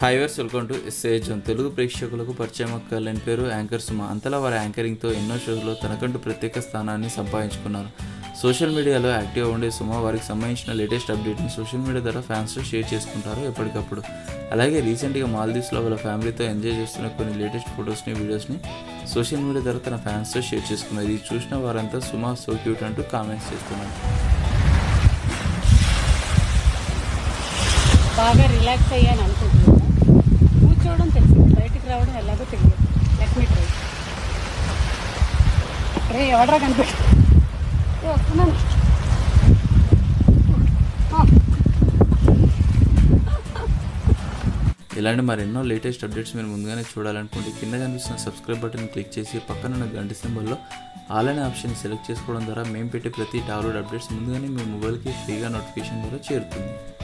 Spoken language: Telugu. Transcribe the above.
హైవర్స్ వెల్కమ్ టు ఎస్ఏజన్ తెలుగు ప్రేక్షకులకు పరిచయం అక్కర్లేని పేరు యాంకర్ సుమ అంతలా వారి యాంకరింగ్తో ఎన్నో షోస్లో తనకంటూ ప్రత్యేక స్థానాన్ని సంపాదించుకున్నారు సోషల్ మీడియాలో యాక్టివ్గా ఉండే సుమ వారికి సంబంధించిన లేటెస్ట్ అప్డేట్ని సోషల్ మీడియా ద్వారా ఫ్యాన్స్తో షేర్ చేసుకుంటారు ఎప్పటికప్పుడు అలాగే రీసెంట్గా మాల్దీవ్స్లో వాళ్ళ ఫ్యామిలీతో ఎంజాయ్ చేస్తున్న కొన్ని లేటెస్ట్ ఫొటోస్ని వీడియోస్ని సోషల్ మీడియా ద్వారా తన ఫ్యాన్స్తో షేర్ చేసుకున్నారు ఇది చూసిన వారంతా సుమ సో క్యూట్ అంటూ కామెంట్స్ చేస్తున్నారు బాగా రిలాక్స్ అయ్యాను అనుకుంటున్నాను కూర్చోవడం తెలుసు బయటికి రావడం ఎలాగో తెలియదు లెట్ మీ ట్రై రే ఎవడరా కనిపెట్టు ఏ, వస్తున్నాను ఆ, ఇలాంటి మరెన్నో లేటెస్ట్ అప్డేట్స్ మీరు ముందుగానే చూడాలనుకుంటే కింద కనిపిస్తున్న సబ్స్క్రైబ్ బటన్ క్లిక్ చేసి పక్కన ఉన్న గంట సింబల్లో ఆల్ అనే ఆప్షన్ సెలెక్ట్ చేసుకోవడం ద్వారా మేము పెట్టే ప్రతి డౌన్లోడ్ అప్డేట్స్ ముందుగానే మీ మొబైల్కి ఫ్రీగా నోటిఫికేషన్ ద్వారా చేరుతుంది